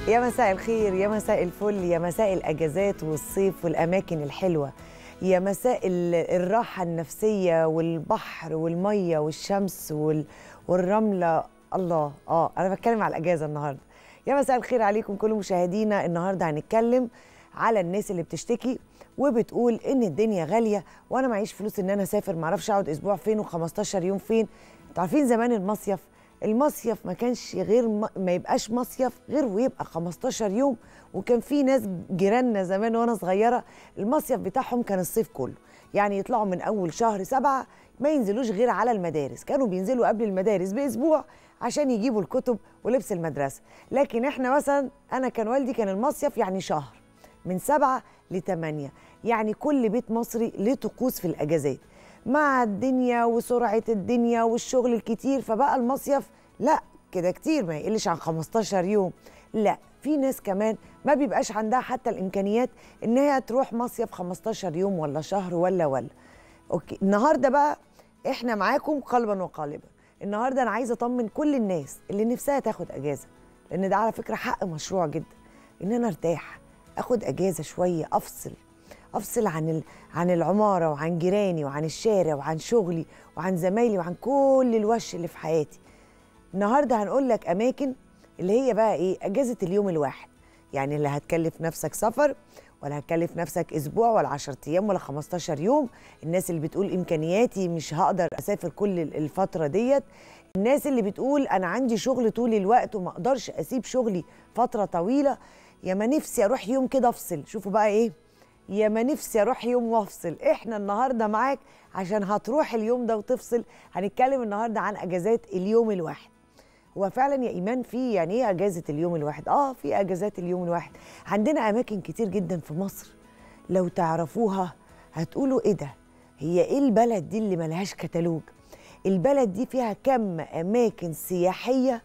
يا مساء الخير يا مساء الفل يا مساء الاجازات والصيف والاماكن الحلوه يا مساء ال- الراحه النفسيه والبحر والميه والشمس وال... والرمله الله اه انا بتكلم على الاجازه النهارده يا مساء الخير عليكم كل مشاهدينا النهارده هنتكلم على الناس اللي بتشتكي وبتقول ان الدنيا غاليه وانا معيش فلوس ان انا اسافر معرفش اقعد اسبوع فين و15 يوم فين انتوا عارفين زمان المصيف المصيف ما كانش غير ما, ما يبقاش مصيف غير ويبقى 15 يوم وكان في ناس جيراننا زمان وانا صغيره المصيف بتاعهم كان الصيف كله يعني يطلعوا من اول شهر سبعة ما ينزلوش غير على المدارس كانوا بينزلوا قبل المدارس باسبوع عشان يجيبوا الكتب ولبس المدرسه لكن احنا مثلا انا كان والدي كان المصيف يعني شهر من سبعة لثمانية يعني كل بيت مصري له طقوس في الأجازات مع الدنيا وسرعة الدنيا والشغل الكتير فبقى المصيف لا كده كتير ما يقلش عن 15 يوم لا في ناس كمان ما بيبقاش عندها حتى الإمكانيات إن هي تروح مصيف 15 يوم ولا شهر ولا ولا أوكي النهاردة بقى إحنا معاكم قلبا وقالبا النهاردة أنا عايزة أطمن كل الناس اللي نفسها تاخد أجازة لأن ده على فكرة حق مشروع جدا إن أنا أرتاح اخد اجازه شويه افصل افصل عن ال... عن العماره وعن جيراني وعن الشارع وعن شغلي وعن زمايلي وعن كل الوش اللي في حياتي النهارده هنقول لك اماكن اللي هي بقى ايه اجازه اليوم الواحد يعني اللي هتكلف نفسك سفر ولا هتكلف نفسك اسبوع ولا 10 ايام ولا 15 يوم الناس اللي بتقول امكانياتي مش هقدر اسافر كل الفتره ديت الناس اللي بتقول انا عندي شغل طول الوقت وما اقدرش اسيب شغلي فتره طويله يا ما نفسي اروح يوم كده افصل شوفوا بقى ايه يا ما نفسي اروح يوم وافصل احنا النهارده معاك عشان هتروح اليوم ده وتفصل هنتكلم النهارده عن اجازات اليوم الواحد هو فعلا يا ايمان في يعني ايه اجازه اليوم الواحد اه في اجازات اليوم الواحد عندنا اماكن كتير جدا في مصر لو تعرفوها هتقولوا ايه ده هي ايه البلد دي اللي ملهاش كتالوج البلد دي فيها كم اماكن سياحيه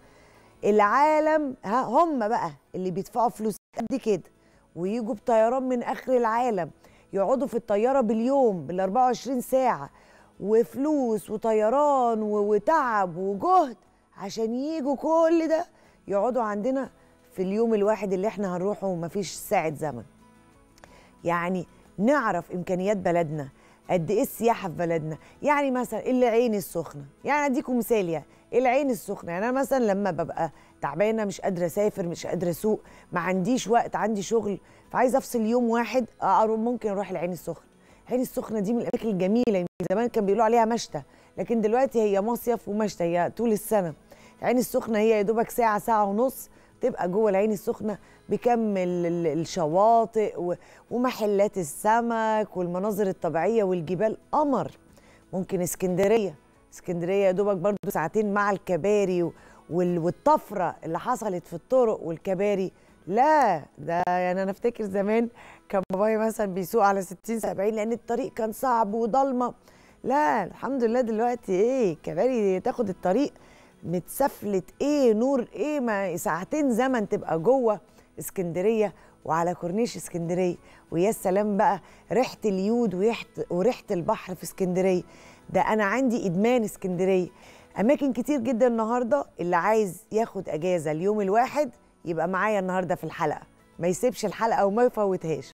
العالم ها هم بقى اللي بيدفعوا فلوس قد كده ويجوا بطيران من اخر العالم يقعدوا في الطياره باليوم بال 24 ساعه وفلوس وطيران و- وتعب وجهد عشان يجوا كل ده يقعدوا عندنا في اليوم الواحد اللي احنا هنروحه ومفيش ساعه زمن يعني نعرف امكانيات بلدنا قد ايه السياحه في بلدنا يعني مثلا العين السخنه يعني اديكم مثال يعني العين السخنه يعني انا مثلا لما ببقى تعبانه مش قادره اسافر مش قادره اسوق ما عنديش وقت عندي شغل فعايزه افصل يوم واحد أروح ممكن اروح العين السخنه العين السخنه دي من الاماكن الجميله يمكن زمان كان بيقولوا عليها مشتى لكن دلوقتي هي مصيف ومشتى هي طول السنه العين السخنه هي يا دوبك ساعه ساعه ونص تبقى جوه العين السخنه بكم ال- ال- الشواطئ و- ومحلات السمك والمناظر الطبيعيه والجبال قمر ممكن اسكندريه اسكندريه يا دوبك برضو ساعتين مع الكباري و- وال- والطفره اللي حصلت في الطرق والكباري لا ده يعني انا افتكر زمان كان بابايا مثلا بيسوق على 60 70 لان الطريق كان صعب وضلمه لا الحمد لله دلوقتي ايه كباري تاخد الطريق متسفلت ايه نور ايه ما ساعتين زمن تبقى جوه اسكندريه وعلى كورنيش اسكندريه ويا سلام بقى ريحه اليود وريحه وريحه البحر في اسكندريه ده انا عندي ادمان اسكندريه اماكن كتير جدا النهارده اللي عايز ياخد اجازه اليوم الواحد يبقى معايا النهارده في الحلقه ما يسيبش الحلقه وما يفوتهاش